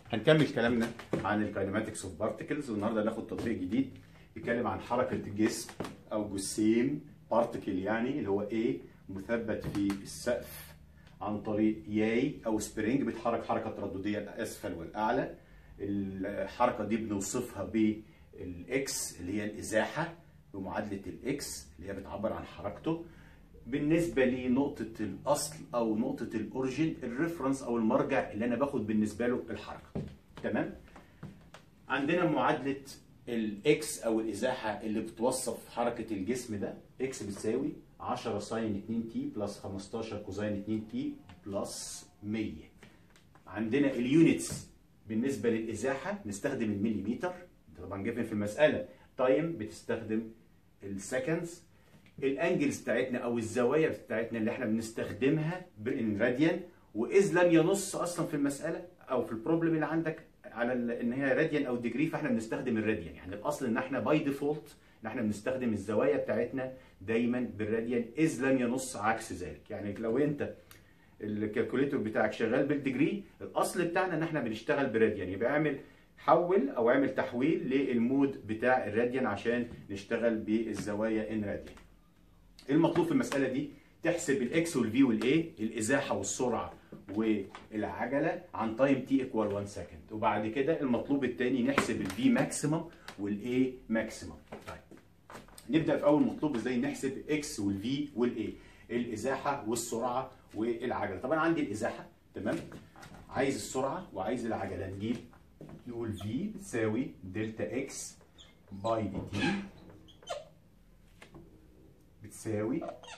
هنكمل كلامنا عن الكاينماتكس اوف بارتكلز والنهارده هناخد تطبيق جديد بيتكلم عن حركه الجسم او جسيم بارتكل يعني اللي هو ايه مثبت في السقف عن طريق ياي او سبرينج بيتحرك حركه تردديه الاسفل والاعلى الحركه دي بنوصفها بالاكس اللي هي الازاحه بمعادله الاكس اللي هي بتعبر عن حركته بالنسبه لنقطه الاصل او نقطه الاوريجين الريفرنس او المرجع اللي انا باخد بالنسبه له الحركه تمام عندنا معادله الاكس او الازاحه اللي بتوصف حركه الجسم ده اكس بتساوي 10 ساين 2 تي بلس 15 كوزين 2 تي بلس 100 عندنا اليونتس بالنسبه للازاحه نستخدم المليمتر طبعا جايبين في المساله تايم بتستخدم السكندز الانجلز بتاعتنا او الزوايا بتاعتنا اللي احنا بنستخدمها بالراديان واذ لم ينص اصلا في المساله او في البروبلم اللي عندك على ان هي راديان او ديجري فاحنا بنستخدم الراديان يعني الاصل ان احنا باي ديفولت ان احنا بنستخدم الزوايا بتاعتنا دايما بالراديان اذ لم ينص عكس ذلك يعني لو انت الكالكوليتور بتاعك شغال بالديجري الاصل بتاعنا ان احنا بنشتغل براديان يبقى اعمل حول او اعمل تحويل للمود بتاع الراديان عشان نشتغل بالزوايا ان راديان المطلوب في المساله دي تحسب الاكس والفي والاي الازاحه والسرعه والعجله عن تايم تي ايكوال 1 سكند وبعد كده المطلوب الثاني نحسب الفي ماكسيمم والاي ماكسيمم طيب نبدا في اول مطلوب ازاي نحسب اكس والفي والاي الازاحه والسرعه والعجله طبعا عندي الازاحه تمام عايز السرعه وعايز العجله نجيب نقول في بتساوي دلتا اكس باي دي تي بتساوي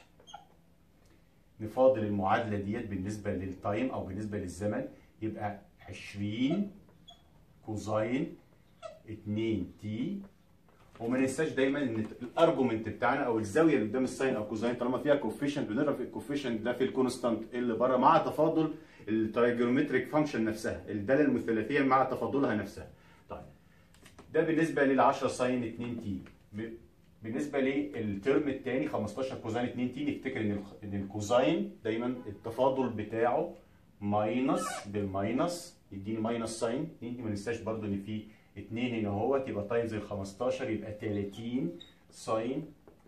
نفاضل المعادله ديت بالنسبه للتايم او بالنسبه للزمن يبقى 20 كوزين 2 تي وما ننساش دايما ان الارجومنت بتاعنا او الزاويه اللي قدام الساين او كوزين طالما فيها كوفيشنت بنضرب في الكوفيشنت ده في الكونستانت اللي بره مع تفاضل الترايجونومتريك فانكشن نفسها الداله المثلثيه مع تفاضلها نفسها طيب ده بالنسبه لل 10 ساين 2 تي بالنسبه للترم الثاني 15 كوزين 2 تي نفتكر ان ان الكوزين دايما التفاضل بتاعه ماينس بالماينس يديني ماينس ساين 2 دي ما ننساش برضو ان في 2 هنا اهوت يبقى تايمز ال 15 يبقى 30 ساين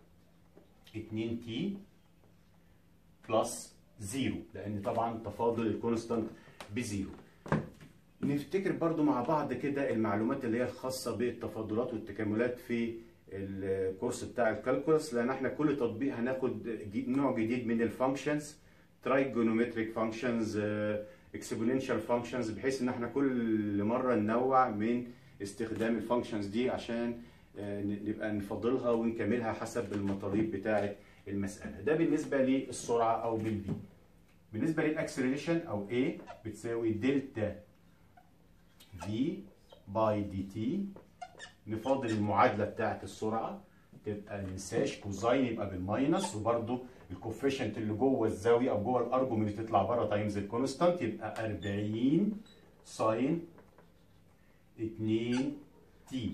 2 تي بلس زيرو لان طبعا تفاضل الكونستانت بزيرو نفتكر برضو مع بعض كده المعلومات اللي هي الخاصه بالتفاضلات والتكاملات في الكورس بتاع الكالكولس لان احنا كل تطبيق هناخد نوع جديد من الفانكشنز ترايجونومتريك فانكشنز اكسبوننشال فانكشنز بحيث ان احنا كل مره ننوع من استخدام الفانكشنز دي عشان نبقى نفضلها ونكملها حسب المطالب بتاعه المساله ده بالنسبه للسرعه او بالفي بالنسبه للاكسلريشن او A بتساوي دلتا في باي دي تي نفاضل المعادله بتاعه السرعه تبقى ما ننساش كوزين يبقى بالماينس وبرده الكوفيشنت اللي جوه الزاويه او جوه الارجومنت تطلع بره تايمز الكونستانت يبقى 40 ساين 2 تي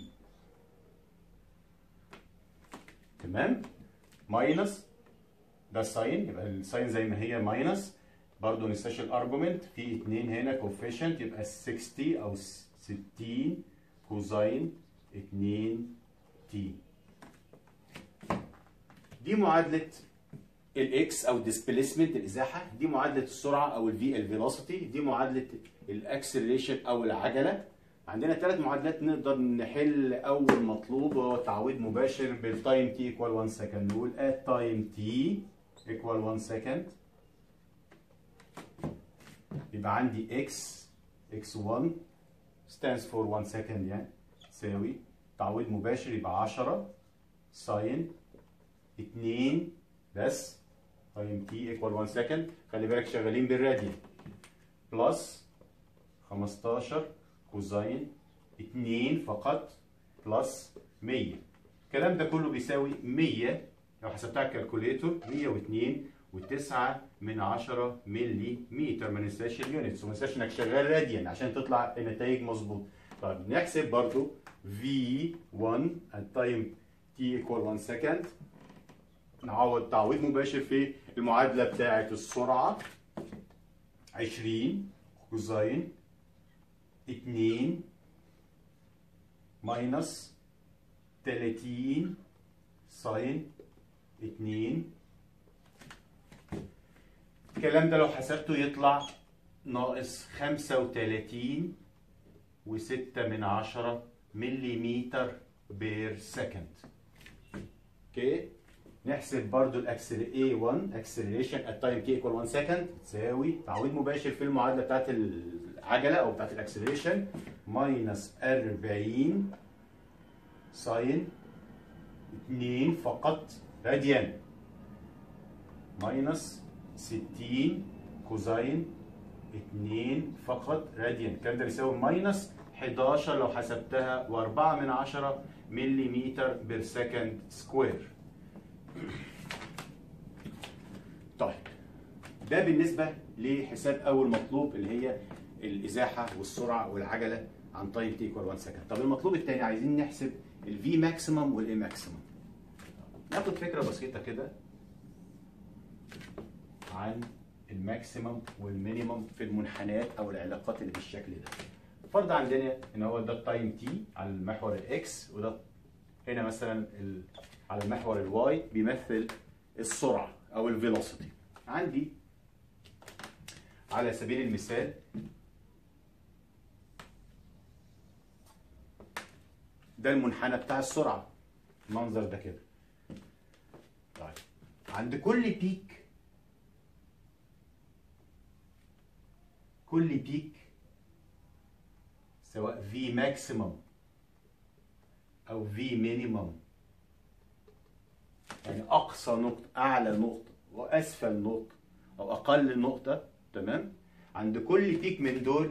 تمام ماينس ده الساين يبقى الساين زي ما هي ماينس برضه ما ننساش الارجومنت في 2 هنا كوفيشنت يبقى 60 او 60 كوزين 2 تي دي معادله الاكس او ديسبيسمنت الازاحه دي معادله السرعه او الفي الفيلوسيتي دي معادله الاكسلريشن او العجله عندنا ثلاث معادلات نقدر نحل اول مطلوب وهو تعويض مباشر بالتايم تي ايكوال 1 سكند نقول ات تايم تي ايكوال 1 سكند يبقى عندي اكس اكس 1 stands for 1 second يعني تساوي تعويض مباشر يبقى 10 ساين 2 بس تايم تي ايكوال 1 سكند خلي بالك شغالين بالراديان بلس 15 كوزين 2 فقط بلس 100 الكلام ده كله بيساوي 100 لو حسبتها على الكالكوليتور 102 و9 من 10 ملي متر ما ننساش اليونتس وما ننساش انك شغال راديان عشان تطلع النتائج مظبوط طيب نحسب برضو V1 at time t equal 1 second نعوض تعويض مباشر في المعادلة بتاعة السرعة 20 كوزين اتنين ماينس تلاتين ساين اتنين الكلام ده لو حسبته يطلع ناقص خمسة وتلاتين وستة من عشرة مليمتر بير سكند اوكي نحسب برضو الاكسل A1 acceleration at time t equal 1 second تساوي تعويض مباشر في المعادله بتاعت العجله او بتاعت الاكسلريشن ماينس 40 ساين 2 فقط راديان ماينس 60 كوزاين 2 فقط راديان الكلام ده بيساوي ماينس 11 لو حسبتها و4 من 10 مليمتر بير سكند سكوير طيب ده بالنسبة لحساب أول مطلوب اللي هي الإزاحة والسرعة والعجلة عن تايم تي ايكوال 1 سكند طب المطلوب الثاني عايزين نحسب الفي ماكسيمم والاي ماكسيمم ناخد فكرة بسيطة كده عن الماكسيمم والمينيمم في المنحنيات او العلاقات اللي بالشكل ده فرض عندنا ان هو ده التايم تي على المحور الاكس وده هنا مثلا ال... على المحور الواي بيمثل السرعه او الفيلوسيتي عندي على سبيل المثال ده المنحنى بتاع السرعه المنظر ده كده طيب عند كل بيك كل بيك سواء في ماكسيمم او في مينيمم يعني اقصى نقطه اعلى نقطه واسفل نقطه او اقل نقطه تمام عند كل بيك من دول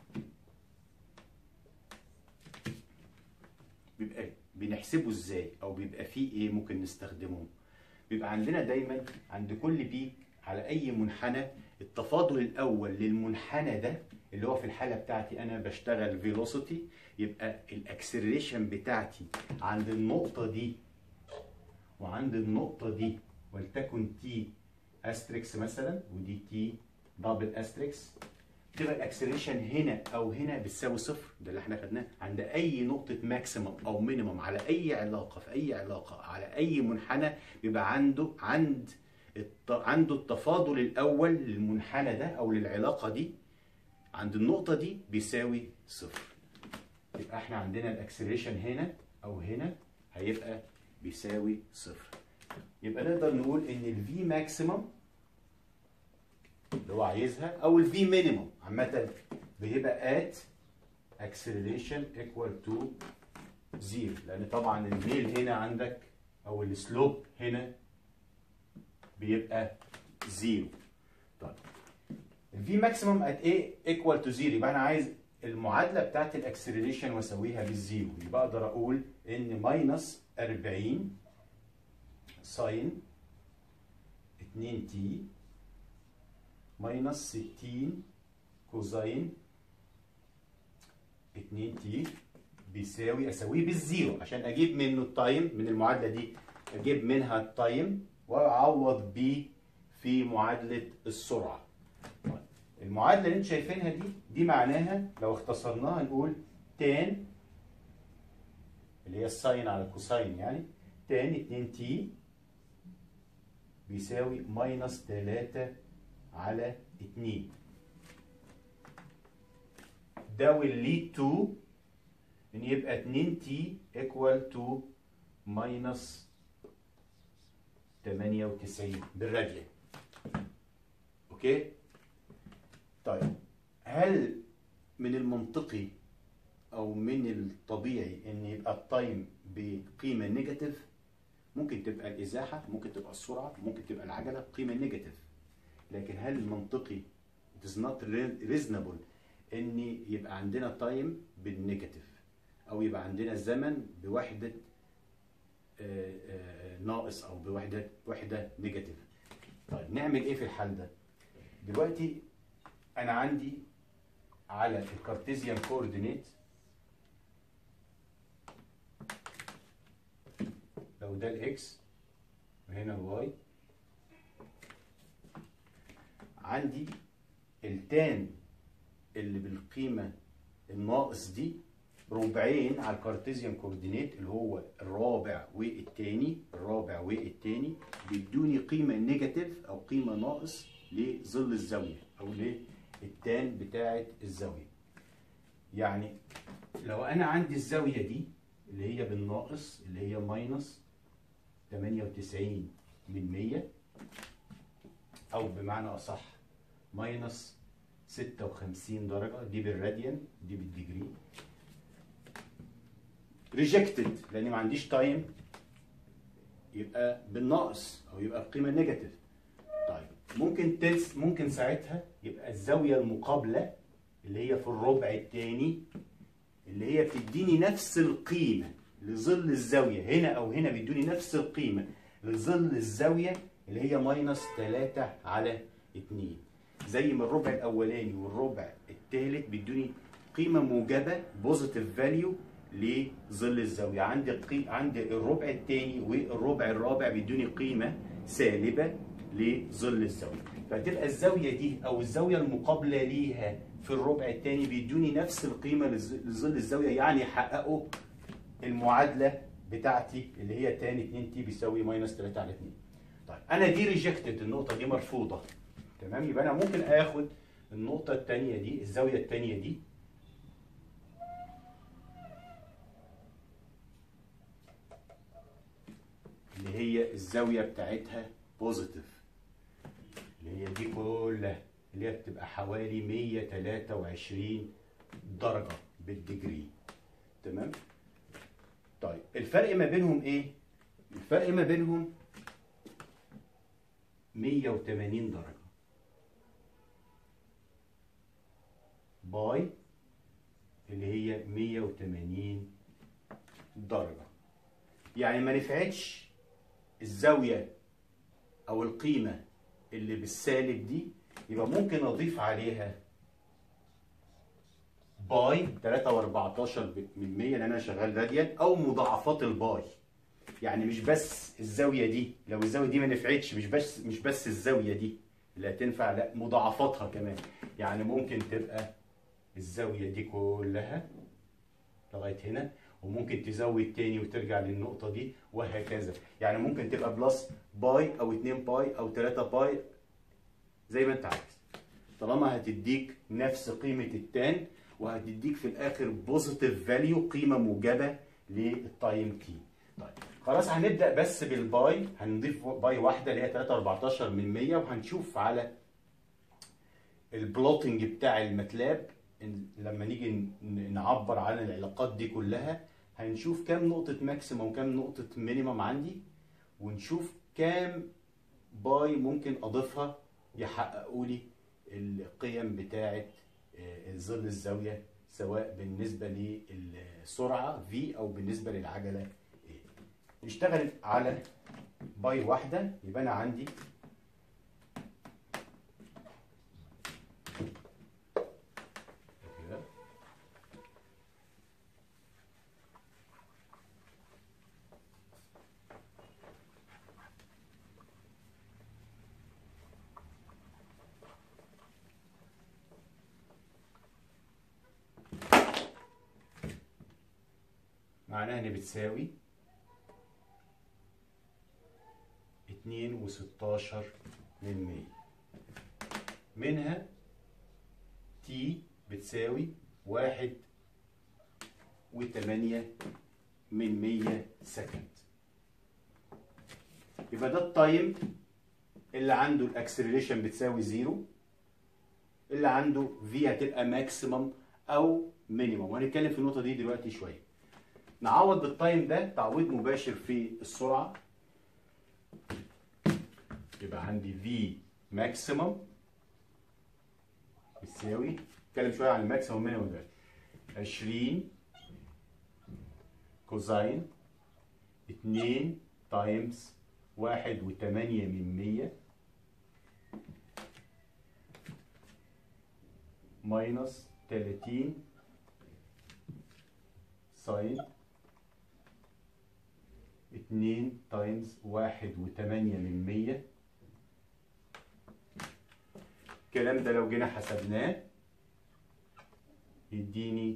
بيبقى بنحسبه ازاي او بيبقى فيه ايه ممكن نستخدمه بيبقى عندنا دايما عند كل بيك على اي منحنى التفاضل الاول للمنحنى ده اللي هو في الحاله بتاعتي انا بشتغل فيلوسيتي يبقى الاكسلريشن بتاعتي عند النقطه دي وعند النقطه دي ولتكن تي استريكس مثلا ودي تي دبل استريكس تبقى الاكسلريشن هنا او هنا بتساوي صفر ده اللي احنا خدناه عند اي نقطه ماكسيمم او مينيمم على اي علاقه في اي علاقه على اي منحنى بيبقى عنده عند الت... عنده التفاضل الاول للمنحنى ده او للعلاقه دي عند النقطه دي بيساوي صفر يبقى احنا عندنا الاكسلريشن هنا او هنا هيبقى بيساوي صفر يبقى نقدر نقول ان الفي ماكسيمم اللي هو عايزها او الفي مينيمم عامه بيبقى ات acceleration equal to زيرو لان طبعا الميل هنا عندك او السلوب هنا بيبقى زيرو طيب الفي ماكسيمم ات ايه ايكوال تو زيرو يبقى انا عايز المعادله بتاعت الاكسلريشن واسويها بالزيرو يبقى اقدر اقول ان ماينس 40 ساين 2 تي ماينس 60 كوزين 2 تي بيساوي اساويه بالزيرو عشان اجيب منه التايم من المعادله دي اجيب منها التايم واعوض بيه في معادله السرعه المعادله اللي انتم شايفينها دي دي معناها لو اختصرناها نقول تان اللي هي الساين على الكوساين يعني تان 2 تي بيساوي ماينس 3 على 2 ده will lead to ان يبقى 2 تي equal to minus 98 بالراديان اوكي طيب هل من المنطقي او من الطبيعي ان يبقى التايم بقيمه نيجاتيف ممكن تبقى الازاحه ممكن تبقى السرعه ممكن تبقى العجله قيمه نيجاتيف لكن هل المنطقي it is not reasonable ان يبقى عندنا تايم بالنيجاتيف او يبقى عندنا زمن بوحده آه، آه، ناقص او بوحده وحده نيجاتيف طيب نعمل ايه في الحال ده دلوقتي انا عندي على الكارتيزيان كوردينيت لو ده الاكس وهنا الواي عندي التان اللي بالقيمة الناقص دي ربعين على الكارتيزيان كوردينيت اللي هو الرابع والتاني الرابع والتاني بيدوني قيمه نيجاتيف او قيمه ناقص لظل الزاويه او للتان بتاعه الزاويه يعني لو انا عندي الزاويه دي اللي هي بالناقص اللي هي ماينس 98 من 100 او بمعنى اصح ماينس 56 درجه دي بالراديان دي بالديجري ريجكتد لان ما عنديش تايم يبقى بالناقص او يبقى بقيمه نيجاتيف طيب ممكن تنس ممكن ساعتها يبقى الزاويه المقابله اللي هي في الربع الثاني اللي هي بتديني نفس القيمه لظل الزاويه هنا او هنا بيدوني نفس القيمه لظل الزاويه اللي هي ماينس 3 على 2 زي ما الربع الاولاني والربع الثالث بيدوني قيمه موجبه بوزيتيف فاليو لظل الزاويه عندي قي... عندي الربع الثاني والربع الرابع بيدوني قيمه سالبه لظل الزاويه فتبقى الزاويه دي او الزاويه المقابله ليها في الربع الثاني بيدوني نفس القيمه لظل الزاويه يعني يحققوا المعادله بتاعتي اللي هي تان 2 تي بيساوي ماينس 3 على 2 طيب انا دي ريجكتد النقطه دي مرفوضه تمام يبقى انا ممكن اخد النقطه الثانيه دي الزاويه الثانيه دي اللي هي الزاويه بتاعتها بوزيتيف اللي هي دي كلها اللي هي بتبقى حوالي 123 درجه بالديجري تمام طيب الفرق ما بينهم ايه الفرق ما بينهم 180 درجه باي اللي هي 180 درجه يعني ما نفعتش الزاويه او القيمه اللي بالسالب دي يبقى ممكن اضيف عليها باي 3 و14 من 100 لان انا شغال راديان او مضاعفات الباي يعني مش بس الزاويه دي لو الزاويه دي ما نفعتش مش بس مش بس الزاويه دي اللي هتنفع لا مضاعفاتها كمان يعني ممكن تبقى الزاويه دي كلها لغايه هنا وممكن تزود تاني وترجع للنقطه دي وهكذا يعني ممكن تبقى بلس باي او 2 باي او 3 باي زي ما انت عايز طالما هتديك نفس قيمه التان وهتديك في الاخر بوزيتيف فاليو قيمه موجبه للتايم تي طيب خلاص هنبدا بس بالباي هنضيف باي واحده اللي هي 3 14 من 100 وهنشوف على البلوتنج بتاع الماتلاب لما نيجي نعبر عن العلاقات دي كلها هنشوف كام نقطة ماكسيمم وكام نقطة مينيمم عندي ونشوف كام باي ممكن اضيفها يحققوا لي القيم بتاعه ظل الزاويه سواء بالنسبه للسرعه في او بالنسبه للعجله A. نشتغل على باي واحده يبقى انا عندي كده معناها ان بتساوي اتنين وستاشر من مية منها تي بتساوي واحد وتمانية من مية سكند يبقى ده التايم اللي عنده الاكسلريشن بتساوي زيرو اللي عنده في هتبقى ماكسيمم او مينيمم وهنتكلم في النقطه دي دلوقتي شويه نعوض بالتايم ده تعويض مباشر في السرعه يبقى عندي في ماكسيمم بتساوي نتكلم شويه عن الماكسيمم مينيمم دلوقتي 20 كوزاين 2 تايمز واحد وتمانية من مية ماينس تلاتين ساين اتنين تايمز واحد وتمانية من مية الكلام ده لو جينا حسبناه يديني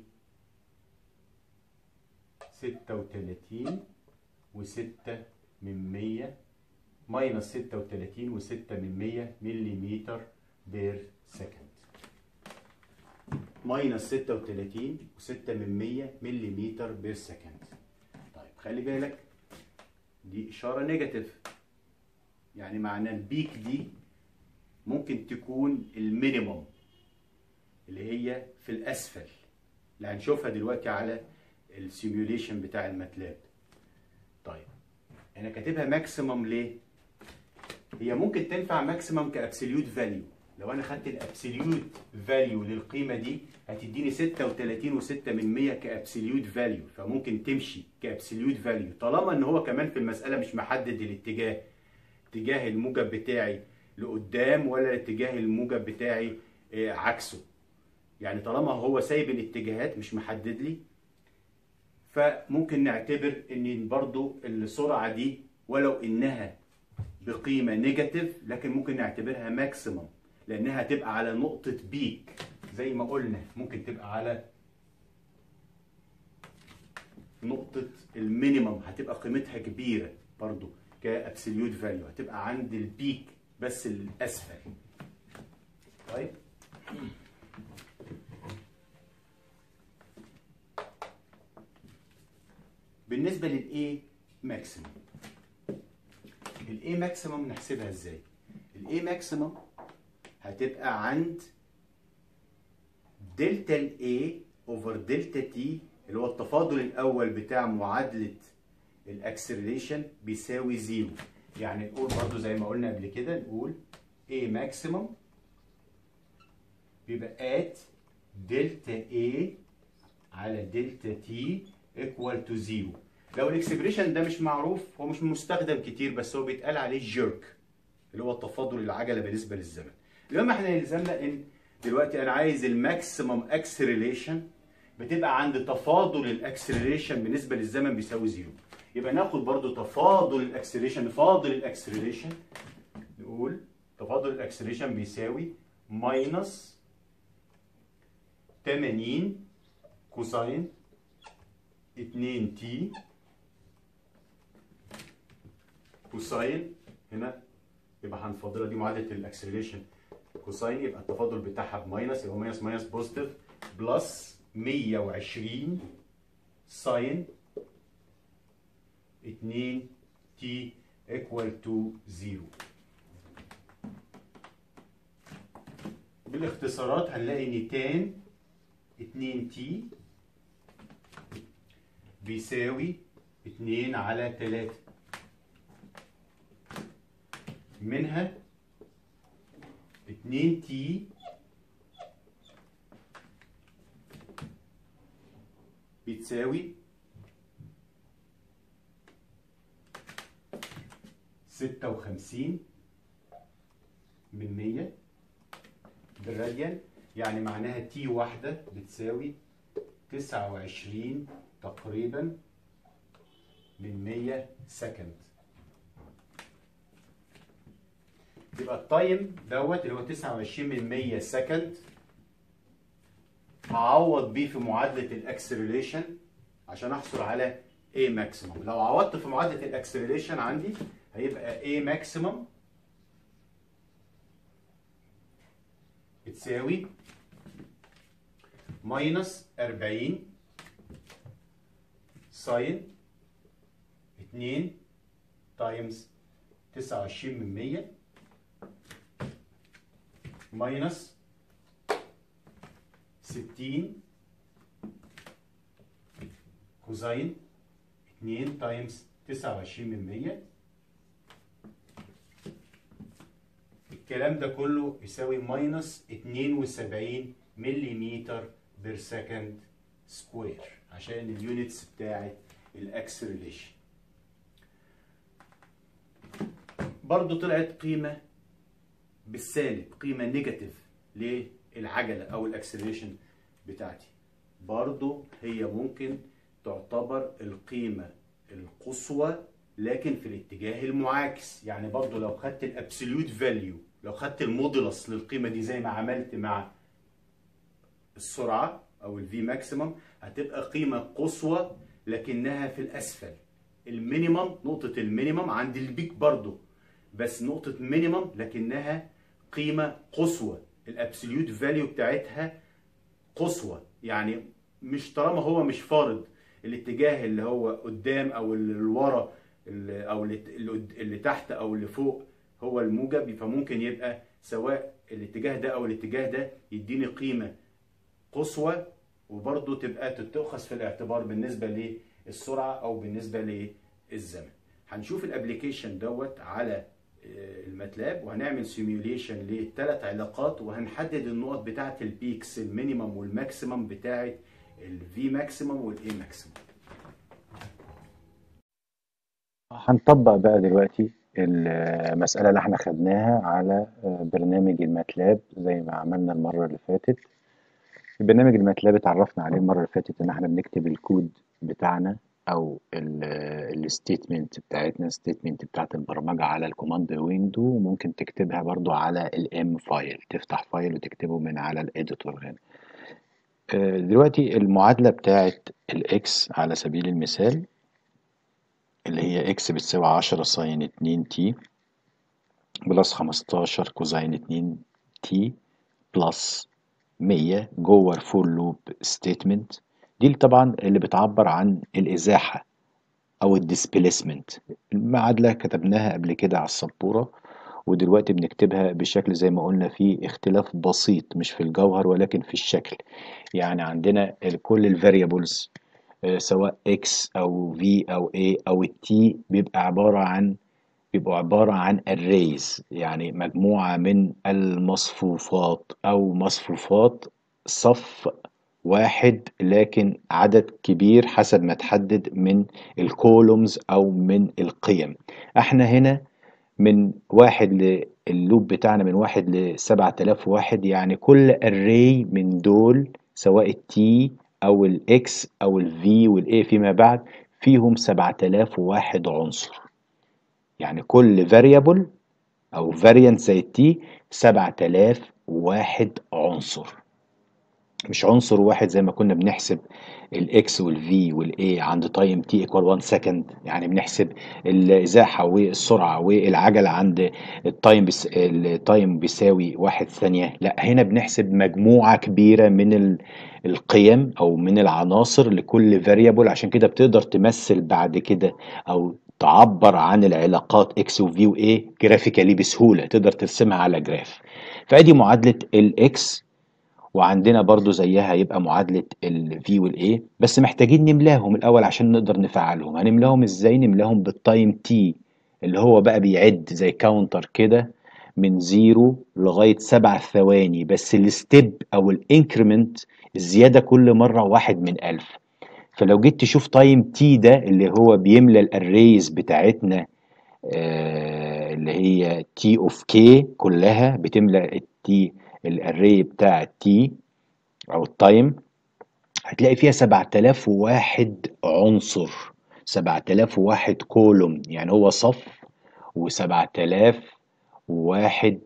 ستة وتلاتين وستة من مية ماينس ستة وتلاتين وستة من مية مليمتر بير سكند ماينس ستة وتلاتين وستة من مية مليمتر بير سكند طيب خلي بالك دي إشارة نيجاتيف يعني معناه البيك دي ممكن تكون المينيموم اللي هي في الأسفل اللي هنشوفها دلوقتي على السيميوليشن بتاع الماتلاب طيب انا كاتبها ماكسيمم ليه هي ممكن تنفع ماكسيمم كابسوليوت فاليو لو انا خدت الابسوليوت فاليو للقيمه دي هتديني 36 و6 من 100 كابسوليوت فاليو فممكن تمشي كابسوليوت فاليو طالما ان هو كمان في المساله مش محدد الاتجاه اتجاه الموجب بتاعي لقدام ولا اتجاه الموجب بتاعي آه، عكسه يعني طالما هو سايب الاتجاهات مش محدد لي فممكن نعتبر ان برضو السرعه دي ولو انها بقيمه نيجاتيف لكن ممكن نعتبرها ماكسيمم لانها هتبقى على نقطه بيك زي ما قلنا ممكن تبقى على نقطه المينيمم هتبقى قيمتها كبيره برضو كابسوليوت فاليو هتبقى عند البيك بس الاسفل طيب بالنسبه للاي ماكسيمم الاي ماكسيمم نحسبها ازاي الاي ماكسيمم هتبقى عند دلتا الاي اوفر دلتا تي اللي هو التفاضل الاول بتاع معادله الاكسلريشن بيساوي زيرو يعني نقول برضو زي ما قلنا قبل كده نقول A ماكسيمم بيبقى at دلتا A على دلتا T equal to زيرو لو الاكسبريشن ده مش معروف هو مش مستخدم كتير بس هو بيتقال عليه جيرك اللي هو تفاضل العجله بالنسبه للزمن المهم احنا يلزمنا ان دلوقتي انا عايز الماكسيمم اكسلريشن بتبقى عند تفاضل الاكسلريشن بالنسبه للزمن بيساوي زيرو يبقى ناخد برضو تفاضل الاكسلريشن نفاضل الاكسلريشن نقول تفاضل الاكسلريشن بيساوي ماينس 80 كوساين 2 تي كوساين هنا يبقى هنفضلها دي معادله الاكسلريشن كوساين يبقى التفاضل بتاعها بماينس يبقى ماينس ماينس بوزيتيف بلس 120 ساين 2 تي ايكوال تو 0 بالاختصارات هنلاقي ان تان 2 تي بيساوي 2 على 3 منها 2 تي بتساوي ستة وخمسين من مية بالراديان يعني معناها تي واحدة بتساوي تسعة وعشرين تقريبا من مية سكند يبقى التايم دوت اللي هو 29 من 100 سكند هعوض بيه في معادله الاكسلريشن عشان احصل على A ماكسيمم لو عوضت في معادله الاكسلريشن عندي هيبقى A ماكسيمم بتساوي ماينس 40 ساين 2 تايمز 29 من 100 ماينس 60 كوزين 2 تايمز 29 من 100 الكلام ده كله يساوي ماينس 72 مليمتر بير سكند سكوير عشان اليونتس بتاعت الاكسلريشن برضو طلعت قيمه بالسالب قيمه نيجاتيف للعجله او الاكسلريشن بتاعتي برضو هي ممكن تعتبر القيمه القصوى لكن في الاتجاه المعاكس يعني برضو لو خدت الابسوليوت فاليو لو خدت المودولس للقيمه دي زي ما عملت مع السرعه او الفي ماكسيمم هتبقى قيمه قصوى لكنها في الاسفل المينيمم نقطه المينيمم عند البيك برضو بس نقطه مينيمم لكنها قيمه قصوى الابسوليوت فاليو بتاعتها قصوى يعني مش طالما هو مش فارض الاتجاه اللي هو قدام او اللي ورا اللي او اللي, اللي تحت او اللي فوق هو الموجب فممكن يبقى سواء الاتجاه ده او الاتجاه ده يديني قيمه قصوى وبرضه تبقى تتأخذ في الاعتبار بالنسبه للسرعه او بالنسبه للزمن هنشوف الابلكيشن دوت على الماتلاب وهنعمل سيميوليشن للثلاث علاقات وهنحدد النقط بتاعه البيكس المينيمم والماكسيمم بتاعه الفي ماكسيمم والاي ماكسيمم هنطبق بقى دلوقتي المسألة اللي احنا خدناها على برنامج الماتلاب زي ما عملنا المرة اللي فاتت برنامج الماتلاب اتعرفنا عليه المرة اللي فاتت ان احنا بنكتب الكود بتاعنا او الستيتمنت بتاعتنا الستيتمنت بتاعت البرمجة على الكوماند ويندو وممكن تكتبها برضو على الام فايل تفتح فايل وتكتبه من على الاديتور هنا دلوقتي المعادلة بتاعت الاكس على سبيل المثال اللي هي اكس بتساوي عشرة ساين اتنين تي بلس خمستاشر كوزين اتنين تي بلس مية جوه الفور لوب ستيتمنت دي طبعا اللي بتعبر عن الإزاحة أو الديسبيسمنت المعادلة كتبناها قبل كده على السبورة ودلوقتي بنكتبها بشكل زي ما قلنا فيه اختلاف بسيط مش في الجوهر ولكن في الشكل يعني عندنا كل الفاريبلز سواء x او v او a او t بيبقى عبارة عن بيبقوا عبارة عن arrays يعني مجموعة من المصفوفات أو مصفوفات صف واحد لكن عدد كبير حسب ما تحدد من الكولومز أو من القيم احنا هنا من واحد اللوب بتاعنا من واحد لسبعة آلاف واحد يعني كل array من دول سواء التي أو الإكس أو الفي والإيه فيما بعد فيهم 7001 عنصر يعني كل variable أو variant زي التي 7001 عنصر مش عنصر واحد زي ما كنا بنحسب الاكس والفي والاي عند تايم تي ايكوال 1 سكند يعني بنحسب الازاحه والسرعه والعجله عند التايم بس التايم بيساوي واحد ثانيه لا هنا بنحسب مجموعه كبيره من القيم او من العناصر لكل فاريبل عشان كده بتقدر تمثل بعد كده او تعبر عن العلاقات اكس وفي واي جرافيكالي بسهوله تقدر ترسمها على جراف فادي معادله الاكس وعندنا برضو زيها يبقى معادلة ال V وال A بس محتاجين نملاهم الأول عشان نقدر نفعلهم هنملاهم إزاي نملاهم بالتايم T اللي هو بقى بيعد زي كاونتر كده من زيرو لغاية سبع ثواني بس الستيب أو الانكريمنت الزيادة كل مرة واحد من ألف فلو جيت تشوف تايم تي ده اللي هو بيملى الاريز بتاعتنا آه اللي هي تي اوف كي كلها بتملى التي الاري بتاع التي او التايم هتلاقي فيها 7001 عنصر 7001 كولوم يعني هو صف و7000 واحد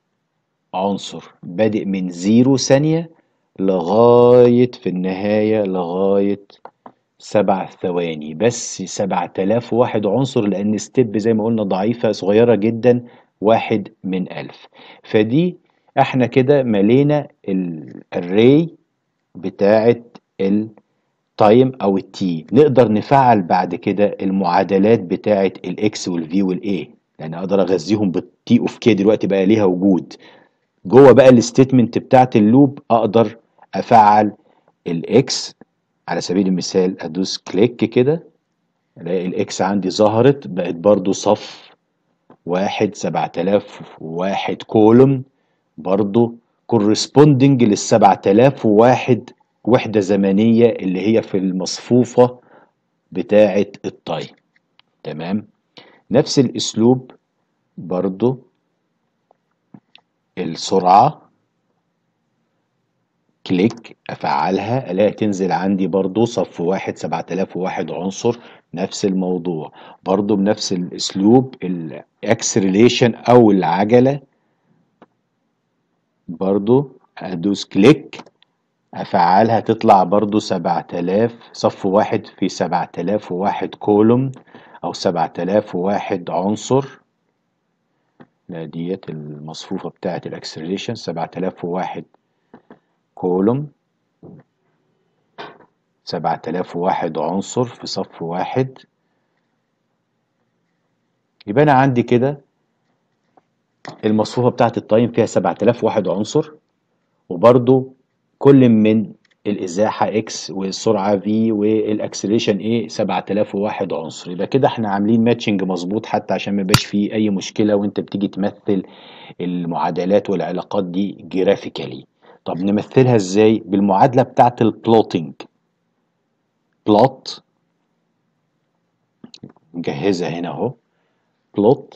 عنصر بادئ من زيرو ثانية لغاية في النهاية لغاية سبع ثواني بس سبعة آلاف واحد عنصر لأن ستيب زي ما قلنا ضعيفة صغيرة جدا واحد من ألف فدي احنا كده ملينا الاري بتاعة التايم او التي نقدر نفعل بعد كده المعادلات بتاعة الاكس والفي والاي يعني اقدر اغذيهم بالتي اوف كي دلوقتي بقى ليها وجود جوه بقى الستيتمنت بتاعة اللوب اقدر افعل الاكس على سبيل المثال ادوس كليك كده الاقي الاكس عندي ظهرت بقت برضو صف واحد سبعة آلاف واحد كولوم برضو corresponding للسبعة آلاف وواحد وحدة زمنية اللي هي في المصفوفة بتاعة التايم تمام نفس الاسلوب برضو السرعة كليك افعلها الاقي تنزل عندي برضو صف واحد سبعة آلاف وواحد عنصر نفس الموضوع برضو بنفس الاسلوب الاكسلريشن او العجلة برضو ادوس كليك افعلها تطلع برضو 7000 صف واحد في 7001 كولوم او 7001 عنصر لا ديت المصفوفة بتاعة الاكسلريشن 7001 كولوم 7001 عنصر في صف واحد يبقى انا عندي كده المصفوفة بتاعة التايم فيها 7001 عنصر وبرضو كل من الازاحة x والسرعة v والاكسلريشن a 7001 عنصر يبقى كده احنا عاملين ماتشنج مظبوط حتى عشان ما يبقاش فيه اي مشكلة وانت بتيجي تمثل المعادلات والعلاقات دي جرافيكالي طب نمثلها ازاي بالمعادلة بتاعة البلوتنج بلوت نجهزها هنا اهو بلوت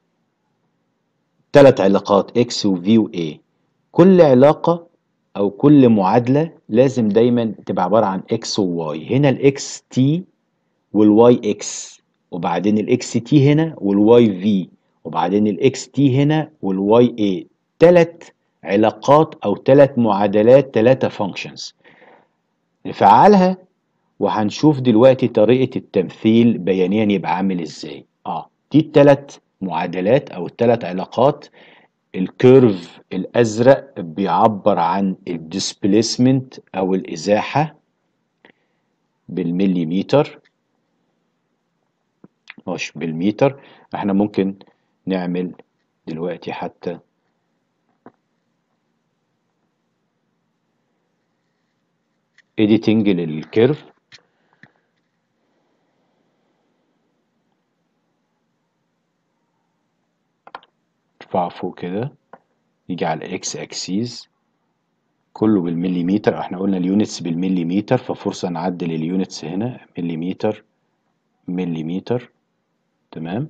ثلاث علاقات x و v و a كل علاقة أو كل معادلة لازم دايما تبقى عبارة عن x و y هنا ال x t وال y x وبعدين ال x t هنا وال y v وبعدين ال x t هنا وال y a تلات علاقات أو تلات معادلات تلاتة functions نفعلها وهنشوف دلوقتي طريقة التمثيل بيانيا يبقى عامل ازاي اه دي التلات معادلات او التلات علاقات الكيرف الازرق بيعبر عن الديسبليسمنت او الازاحه بالمليمتر مش بالمتر احنا ممكن نعمل دلوقتي حتى editing للكيرف ارفعه فوق كده يجي على الاكس اكسيز كله بالمليمتر احنا قلنا اليونتس بالمليمتر ففرصة نعدل اليونتس هنا مليمتر مليمتر تمام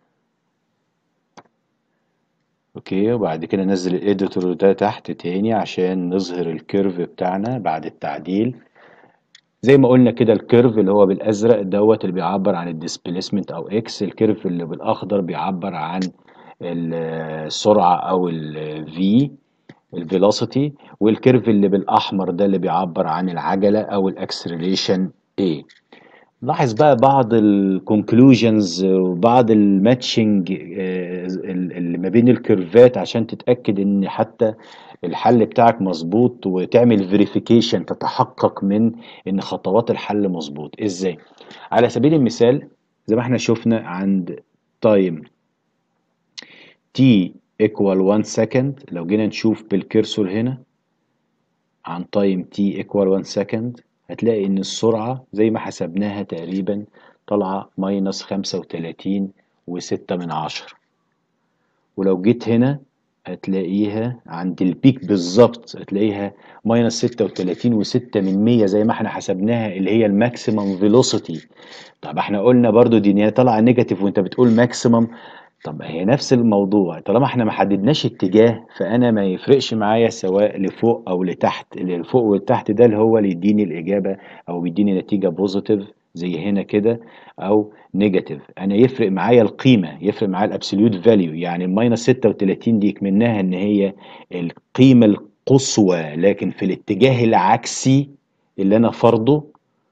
اوكي وبعد كده ننزل الاديتور ده تحت تاني عشان نظهر الكيرف بتاعنا بعد التعديل زي ما قلنا كده الكيرف اللي هو بالازرق دوت اللي بيعبر عن الديسبيسمنت او اكس الكيرف اللي بالاخضر بيعبر عن السرعة أو ال V الفيلوسيتي والكيرف اللي بالأحمر ده اللي بيعبر عن العجلة أو الأكسلريشن A لاحظ بقى بعض الكونكلوجنز وبعض الماتشنج اللي ما بين الكيرفات عشان تتأكد ان حتى الحل بتاعك مظبوط وتعمل فيريفيكيشن تتحقق من ان خطوات الحل مظبوط ازاي على سبيل المثال زي ما احنا شفنا عند تايم t equal 1 second لو جينا نشوف بالكرسور هنا عن تايم t equal 1 second هتلاقي ان السرعة زي ما حسبناها تقريبا طالعة ماينس خمسة وتلاتين وستة من عشرة ولو جيت هنا هتلاقيها عند البيك بالظبط هتلاقيها ماينس ستة وتلاتين وستة من مية زي ما احنا حسبناها اللي هي الماكسيمم فيلوسيتي طب احنا قلنا برضو دي طالعة نيجاتيف وانت بتقول ماكسيمم طب هي نفس الموضوع طالما احنا ما حددناش اتجاه فانا ما يفرقش معايا سواء لفوق او لتحت اللي لفوق والتحت ده اللي هو اللي يديني الاجابه او بيديني نتيجه بوزيتيف زي هنا كده او نيجاتيف انا يفرق معايا القيمه يفرق معايا الابسوليوت فاليو يعني الماينس 36 دي منها ان هي القيمه القصوى لكن في الاتجاه العكسي اللي انا فرضه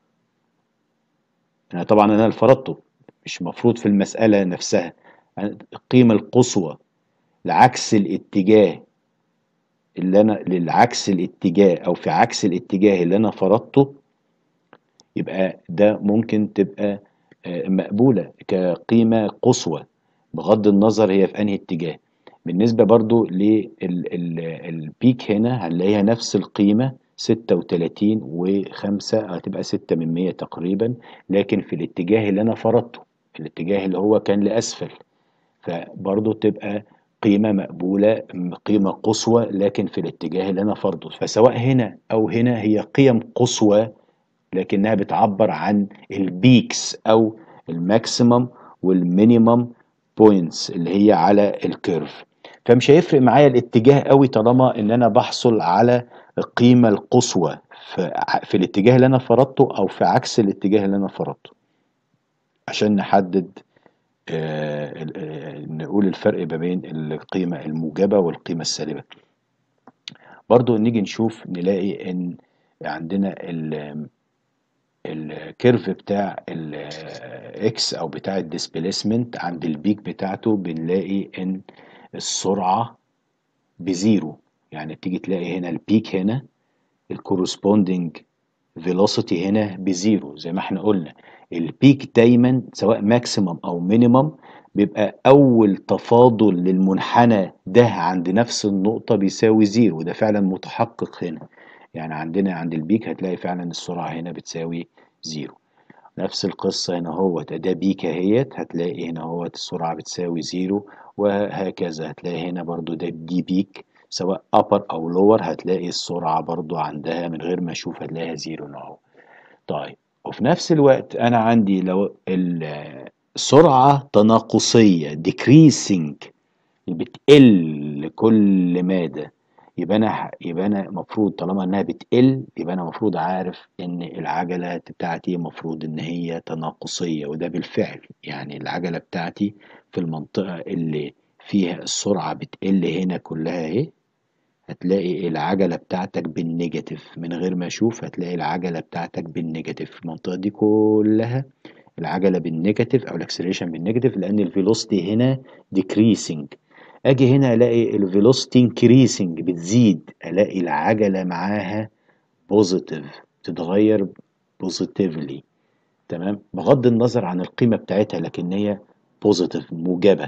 انا طبعا انا اللي فرضته مش مفروض في المساله نفسها القيمة القصوى لعكس الاتجاه اللي انا للعكس الاتجاه او في عكس الاتجاه اللي انا فرضته يبقى ده ممكن تبقى مقبولة كقيمة قصوى بغض النظر هي في انهي اتجاه بالنسبة برضو للبيك هنا هنلاقيها نفس القيمة ستة وتلاتين وخمسة هتبقى ستة من مية تقريبا لكن في الاتجاه اللي أنا فرضته في الاتجاه اللي هو كان لأسفل فبرضه تبقى قيمة مقبولة قيمة قصوى لكن في الاتجاه اللي أنا فرضه فسواء هنا أو هنا هي قيم قصوى لكنها بتعبر عن البيكس أو الماكسيمم والمينيمم بوينتس اللي هي على الكيرف فمش هيفرق معايا الاتجاه قوي طالما ان انا بحصل على القيمة القصوى في الاتجاه اللي انا فرضته او في عكس الاتجاه اللي انا فرضته عشان نحدد آه نقول الفرق ما بين القيمة الموجبة والقيمة السالبة برضو نيجي نشوف نلاقي ان عندنا ال الكيرف بتاع الاكس او بتاع الديسبيسمنت عند البيك بتاعته بنلاقي ان السرعة بزيرو يعني تيجي تلاقي هنا البيك هنا الكورسبوندنج فيلوسيتي هنا بزيرو زي ما احنا قلنا البيك دايما سواء ماكسيمم او مينيمم بيبقى اول تفاضل للمنحنى ده عند نفس النقطة بيساوي زيرو وده فعلا متحقق هنا يعني عندنا عند البيك هتلاقي فعلا السرعة هنا بتساوي زيرو نفس القصة هنا هو ده بيك اهيت هتلاقي هنا هو السرعة بتساوي زيرو وهكذا هتلاقي هنا برضو ده دي بيك سواء upper أو lower هتلاقي السرعة برضو عندها من غير ما أشوف هتلاقيها زيرو اهو طيب وفي نفس الوقت أنا عندي لو السرعة تناقصية decreasing بتقل كل مادة يبقى انا يبقى انا المفروض طالما انها بتقل يبقى انا المفروض عارف ان العجله بتاعتي المفروض ان هي تناقصيه وده بالفعل يعني العجله بتاعتي في المنطقه اللي فيها السرعه بتقل هنا كلها اهي هتلاقي العجله بتاعتك بالنيجاتيف من غير ما اشوف هتلاقي العجله بتاعتك بالنيجاتيف المنطقه دي كلها العجله بالنيجاتيف او الاكسلريشن بالنيجاتيف لان الفيلوسيتي هنا decreasing اجي هنا الاقي الفيلوسيتي انكريسنج بتزيد الاقي العجله معاها بوزيتيف تتغير بوزيتيفلي تمام بغض النظر عن القيمه بتاعتها لكن هي بوزيتيف موجبه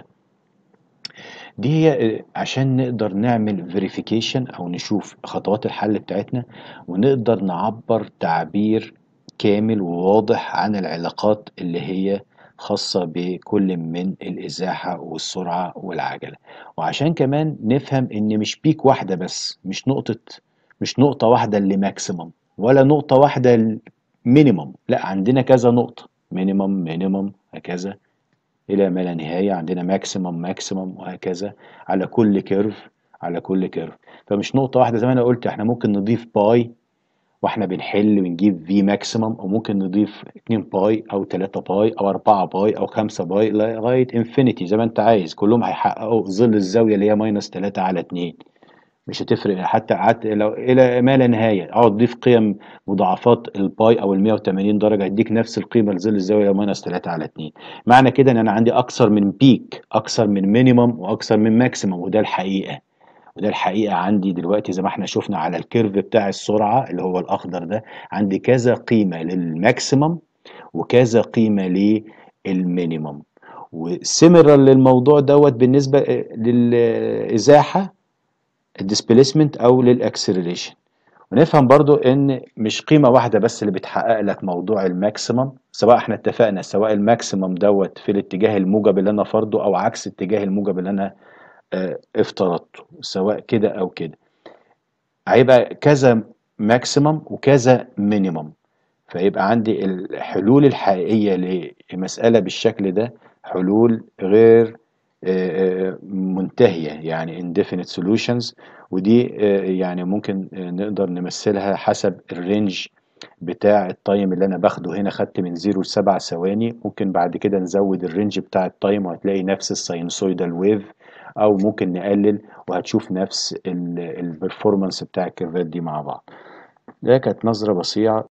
دي هي عشان نقدر نعمل فيريفيكيشن او نشوف خطوات الحل بتاعتنا ونقدر نعبر تعبير كامل وواضح عن العلاقات اللي هي خاصة بكل من الإزاحة والسرعة والعجلة وعشان كمان نفهم إن مش بيك واحدة بس مش نقطة مش نقطة واحدة اللي ماكسيمم ولا نقطة واحدة مينيمم لا عندنا كذا نقطة مينيمم مينيمم هكذا إلى ما لا نهاية عندنا ماكسيمم ماكسيمم وهكذا على كل كيرف على كل كيرف فمش نقطة واحدة زي ما أنا قلت إحنا ممكن نضيف باي واحنا بنحل ونجيب في ماكسيمم او ممكن نضيف 2 باي او 3 باي او 4 باي او 5 باي لغايه انفينيتي زي ما انت عايز كلهم هيحققوا ظل الزاويه اللي هي ماينس 3 على 2 مش هتفرق حتى حتى لو الى ما لا نهايه اقعد تضيف قيم مضاعفات الباي او ال 180 درجه هيديك نفس القيمه لظل الزاويه ماينس 3 على 2 معنى كده ان انا عندي اكثر من بيك اكثر من مينيمم واكثر من ماكسيمم وده الحقيقه وده الحقيقة عندي دلوقتي زي ما احنا شفنا على الكيرف بتاع السرعة اللي هو الأخضر ده عندي كذا قيمة للماكسيمم وكذا قيمة للمينيمم وسيميرال للموضوع دوت بالنسبة للإزاحة الديسبيسمنت أو للأكسلريشن ونفهم برضو ان مش قيمة واحدة بس اللي بتحقق لك موضوع الماكسيمم سواء احنا اتفقنا سواء الماكسيمم دوت في الاتجاه الموجب اللي انا فرضه او عكس اتجاه الموجب اللي انا اه افترضته سواء كده او كده هيبقى كذا ماكسيمم وكذا مينيمم فيبقى عندي الحلول الحقيقية لمسألة بالشكل ده حلول غير منتهية يعني indefinite solutions ودي يعني ممكن نقدر نمثلها حسب الرينج بتاع التايم اللي انا باخده هنا خدت من 0 ل 7 ثواني ممكن بعد كده نزود الرينج بتاع التايم وهتلاقي نفس الساينسويدال ويف او ممكن نقلل وهتشوف نفس البرفورمانس بتاع الكيرفات دي مع بعض ده كانت نظرة بسيطة